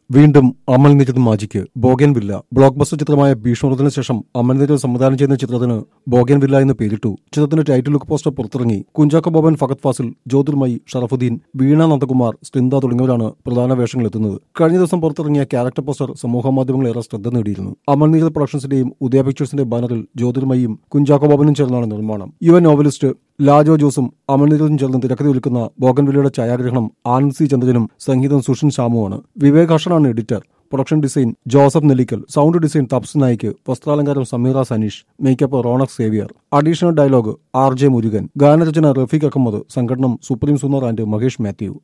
വീണ്ടും Amal Neerad magic Bougainvillea block buster ചിത്രമായ ഭീഷ്മത്തിന് ശേഷം അമൽ നിരത് സംവിധാനം ചെയ്യുന്ന ചിത്രത്തിന് ബോഗൻ വില്ല എന്ന് പേരിട്ടു ചിത്രത്തിന്റെ ടൈറ്റിൽ ലുക്ക് പോസ്റ്റർ പുറത്തിറങ്ങി കുഞ്ചാക്കോ ബോബൻ ഫഗത് ഫാസിൽ ജ്യോതിർമയി ഷറഫുദ്ദീൻ വീണ നന്ദകുമാർ സ്റ്റിന്ദ തുടങ്ങിയവരാണ് പ്രധാന വേഷങ്ങളിൽ എത്തുന്നത് കഴിഞ്ഞ ദിവസം പുറത്തിറങ്ങിയ ക്യാരക്ടർ പോസ്റ്റർ സമൂഹ മാധ്യമങ്ങളിൽ ഏറെ ശ്രദ്ധ നേടിയിരുന്നു അമൽ നീരത് പ്രൊഡക്ഷൻസിന്റെയും ഉദയ പിക്ചേഴ്സിന്റെ ബാനറിൽ ജ്യോതിർമയും കുഞ്ചാക്കോ ബോബനും ചേർന്നാണ് നിർമ്മാണം യുവ നോവലിസ്റ്റ് ലാജോ ജോസും അമൽനിരതും ചേർന്ന് തിരക്കഥ ഒരുക്കുന്ന ബോഗൻവില്ലയുടെ ഛായാഗ്രഹണം ആനന്ദ് സി ചന്ദ്രനും സംഗീതം സുഷിൻ ശ്യാമുമാണ് വിവേക് ഹർഷനാണ് editor production design Joseph Nellikal sound design Tapas Nayak വസ്ത്രാലങ്കാരം Sameera Saneesh makeup Ronex Xavier additional dialogue R J Murugan ഗാനരചന റഫീഖ് അഹമ്മദ് സംഘടനം സുപ്രീം സുന്ദർ ആൻഡ് മഹേഷ് മാത്യു